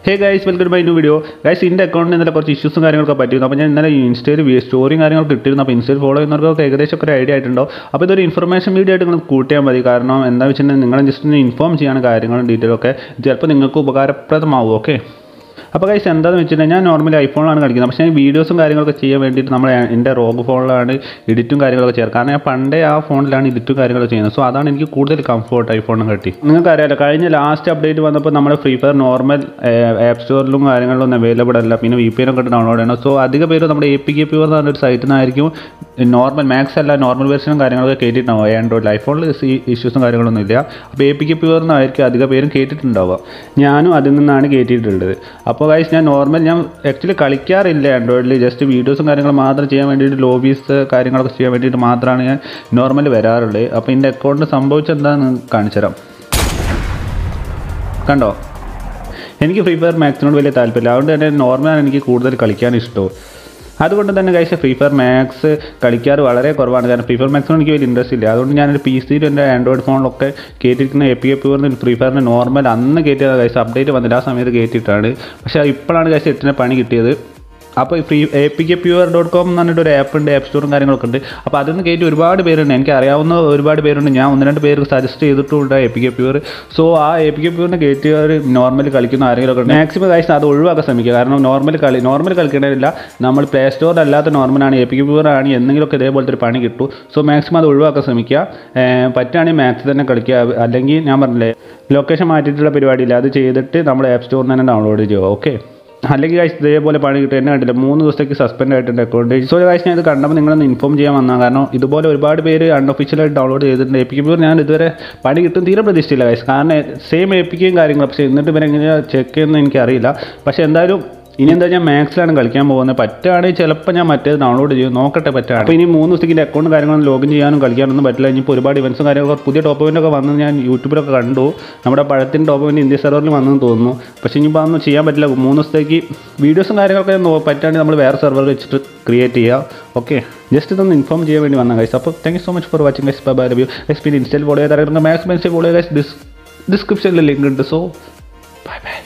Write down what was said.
hey guys welcome to my new video guys എൻ്റെ അക്കൗണ്ടിൽ ഇന്നലെ കുറച്ച് ഇഷ്യൂസും കാര്യങ്ങളൊക്കെ പറ്റിയിരുന്നു അപ്പോൾ ഞാൻ ഇന്നലെ ഇൻസ്റ്റയിൽ സ്റ്റോറിയും കാര്യങ്ങളൊക്കെ ഇട്ടിരുന്നു അപ്പോൾ ഇൻസ്റ്റയിൽ ഫോളോ ചെയ്യുന്നവർക്ക് ഏകദേശം ഒക്കെ ഒരു ഐഡിയ ആയിട്ടുണ്ടോ അപ്പോൾ ഇതൊരു ഇൻഫർമേഷൻ വീഡിയോ ആയിട്ട് നിങ്ങൾ കൂട്ടിയാൽ മതി കാരണം എന്താ വെച്ചിട്ടുണ്ടെങ്കിൽ നിങ്ങളെ ജസ്റ്റ് ഒന്ന് ഇൻഫോം ചെയ്യാണ് കാര്യങ്ങളും ഡീറ്റെയിലും ഒക്കെ ചിലപ്പോൾ നിങ്ങൾക്ക് ഉപകാരപ്രദമാവും ഓക്കെ അപ്പോൾ കൈസ് എന്താണെന്ന് വെച്ചിട്ടുണ്ടെങ്കിൽ ഞാൻ നോർമലി ഐഫോണിലാണ് കളിക്കുന്നത് പക്ഷേ ഞാൻ വീഡിയോസും കാര്യങ്ങളൊക്കെ ചെയ്യാൻ വേണ്ടിയിട്ട് നമ്മൾ എൻ്റെ റോഗ് ഫോണിലാണ് എഡിറ്റും കാര്യങ്ങളൊക്കെ ചെയ്യാറ് കാരണം ഞാൻ പണ്ടേ ആ ഫോണിലാണ് എഡിറ്റും കാര്യങ്ങളൊക്കെ ചെയ്യുന്നത് സോ അതാണ് എനിക്ക് കൂടുതൽ കംഫോർട്ട് ഐഫോണും കട്ടി നിങ്ങൾക്ക് അറിയാലോ കഴിഞ്ഞ ലാസ്റ്റ് അപ്ഡേറ്റ് വന്നപ്പോൾ നമ്മുടെ ഫ്രീ ഫയർ നോർമൽ ആപ്പ് സ്റ്റോറിലും കാര്യങ്ങളിലും ഒന്നും അവൈലബിൾ അല്ല പിന്നെ വി പി ഒക്കെ ഡൗൺലോഡ് ചെയ്യണം സോ അധിക പേര് നമ്മുടെ എ പി കെ പി എന്ന് പറഞ്ഞൊരു സൈറ്റിൽ നിന്നായിരിക്കും നോർമൽ മാക്സ് അല്ല നോർമൽ വെർഷനും കാര്യങ്ങളൊക്കെ കേട്ടിട്ടുണ്ടാവും ആൻഡ്രോയിഡ് ഐഫോണിൽ ഇഷ്യൂസും കാര്യങ്ങളൊന്നും ഇല്ല അപ്പോൾ എ പി കെ പി എന്നായിരിക്കും അധിക പേരും കേട്ടിട്ടുണ്ടാവുക ഞാനും അതിൽ നിന്നാണ് കേട്ടിട്ടുള്ളത് അപ്പോൾ ഗൈസ് ഞാൻ നോർമൽ ഞാൻ ആക്ച്വലി കളിക്കാറില്ല ആൻഡ്രോയിഡിൽ ജസ്റ്റ് വീഡിയോസും കാര്യങ്ങളും മാത്രം ചെയ്യാൻ വേണ്ടിയിട്ട് ലോബീസ് കാര്യങ്ങളൊക്കെ ചെയ്യാൻ വേണ്ടിയിട്ട് മാത്രമാണ് ഞാൻ നോർമൽ വരാറുള്ളത് അപ്പോൾ എൻ്റെ അക്കൗണ്ട് സംഭവിച്ചെന്താണെന്ന് കാണിച്ചു തരാം കണ്ടോ എനിക്ക് ഫ്രീ ഫയർ മാക്സിനോട് വലിയ താല്പര്യമില്ല അതുകൊണ്ട് തന്നെ നോർമലാണ് എനിക്ക് കൂടുതൽ കളിക്കാൻ ഇഷ്ടവും അതുകൊണ്ട് തന്നെ കഴിച്ച ഫ്രീ ഫയർ മാക്സ് കളിക്കാറ് വളരെ കുറവാണ് കാരണം ഫ്രീ ഫയർ മാക്സിനോട് എനിക്ക് വലിയ ഇൻട്രസ്റ്റ് ഇല്ല അതുകൊണ്ട് ഞാനൊരു പി സിയിലും എൻ്റെ ആൻഡ്രോയിഡ് ഫോണിലൊക്കെ കയറ്റിയിരിക്കുന്ന എ പി എ പി പറഞ്ഞ ഫ്രീ ഫയറിൻ്റെ നോർമൽ അന്ന് കയറ്റിയത് കഴിച്ച അപ്ഡേറ്റ് വന്നില്ല ആ സമയത്ത് കയറ്റിയിട്ടാണ് പക്ഷേ ഇപ്പോഴാണ് കഴിച്ച എട്ടിനെ പണി കിട്ടിയത് അപ്പോൾ free A P K pure dot com എന്ന് പറഞ്ഞിട്ട് ഒരു ആപ്പ് ഉണ്ട് ആപ്പ് സ്റ്റോറും കാര്യങ്ങളൊക്കെ ഉണ്ട് അപ്പോൾ അതിൽ നിന്ന് കയറ്റി ഒരുപാട് പേരുണ്ട് എനിക്ക് അറിയാവുന്ന ഒരുപാട് പേരുണ്ട് ഞാൻ ഒന്ന് രണ്ട് പേർക്ക് സജസ്റ്റ് ചെയ്തിട്ടുണ്ട് A P K pure so ആ എ പി കെ പ്യുവറിന് കയറ്റിയവർ നോർമലി കളിക്കുന്ന ആരെങ്കിലും ഒക്കെ മാക്സിമം കാഴ്ച അത് ഒഴിവാക്കാൻ ശ്രമിക്കുക കാരണം നോർമൽ കളി നോർമൽ കളിക്കണമില്ല നമ്മൾ പ്ലേ സ്റ്റോറിൽ അല്ലാത്ത നോർമലാണ് എ പി കെ പ്യുവർ ആണ് എന്തെങ്കിലുമൊക്കെ ഇതേപോലത്തെ ഒരു പണി കിട്ടും സോ മാക്സിമം അത് ഒഴിവാക്കാൻ ശ്രമിക്കുക പറ്റുകയാണെങ്കിൽ മാക്സ് തന്നെ കളിക്കുക അല്ലെങ്കിൽ ഞാൻ പറഞ്ഞില്ലേ ലൊക്കേഷൻ മാറ്റിയിട്ടുള്ള പരിപാടിയില്ല അത് ചെയ്തിട്ട് നമ്മൾ ആപ്പ് സ്റ്റോറിൽ തന്നെ ഡൗൺലോഡ് ചെയ്യുക ഓക്കെ അല്ലെങ്കിൽ കാശ് ഇതേപോലെ പണി കിട്ടും എന്നെ കണ്ടില്ല മൂന്ന് ദിവസത്തേക്ക് സസ്പെൻഡ് ആയിട്ടുണ്ട് അക്കൗണ്ട് സോ കാശ് ഞാൻ ഇത് കണ്ടപ്പോൾ നിങ്ങളൊന്ന് ഇൻഫോം ചെയ്യാൻ വന്നാൽ കാരണം ഇതുപോലെ ഒരുപാട് പേര് അൺഒഫീഷ്യലായിട്ട് ഡൗൺലോഡ് ചെയ്തിട്ടുണ്ട് എ പി ഞാൻ ഇതുവരെ പണി കിട്ടും തീരെ പ്രതീക്ഷിച്ചില്ല കാശ് കാരണം സെയിം എ പി കെയും കാര്യങ്ങളും പക്ഷേ എന്നിട്ട് ഇവരെ എങ്ങനെയാണ് ചെക്ക് ചെയ്യുന്നത് എനിക്കറിയില്ല പക്ഷേ എന്തായാലും ഇനി എന്താ ഞാൻ മാക്സിലാണ് കളിക്കാൻ പോകുന്നത് പറ്റുകയാണെങ്കിൽ ചിലപ്പോൾ ഞാൻ മറ്റേത് ഡൗൺലോഡ് ചെയ്യും നോക്കട്ടെ പറ്റുകയാണ് അപ്പോൾ ഇനി മൂന്ന് ദിവസത്തേക്ക് എൻ്റെ അക്കൗണ്ട് കാര്യങ്ങളും ലോഗിൻ ചെയ്യാനും കളിക്കാനൊന്നും പറ്റില്ല ഇനിയിപ്പോൾ ഒരുപാട് ഇവൻസും കാര്യങ്ങളൊക്കെ പുതിയ ടോപ്പ് ഇവൻ്റൊക്കെ വന്ന് ഞാൻ യൂട്യൂബിലൊക്കെ കണ്ടു നമ്മുടെ പഴത്തിൻ്റെ ടോപ്പ് ഇവൻ്റ് ഇന്ത്യ സെർവറിൽ വന്നെന്ന് തോന്നുന്നു പക്ഷേ ഇനിയിപ്പോൾ അതൊന്നും ചെയ്യാൻ പറ്റില്ല മൂന്ന് ദിവസത്തേക്ക് വീഡിയോസും കാര്യങ്ങളൊക്കെ പറ്റുകയാണെങ്കിൽ നമ്മൾ വേറെ സെർവർ വെച്ചിട്ട് ക്രിയേറ്റ് ചെയ്യുക ഓക്കെ ജസ്റ്റ് ഇതൊന്ന് ഇൻഫോം ചെയ്യാൻ വേണ്ടി വന്ന ഗൈസ് അപ്പോൾ thank you so much for watching guys bye love you guys പിന്നെ ഇൻസ്റ്റയിൽ ഫോളോ ചെയ്താൽ മാക്സിമം ഇൻസ്റ്റയിൽ ഫോളോ ഗൈസ് ഡിസ്ക്രിപ്ഷനിൽ ലിങ്ക് ഉണ്ട് സോ ബൈ ബൈ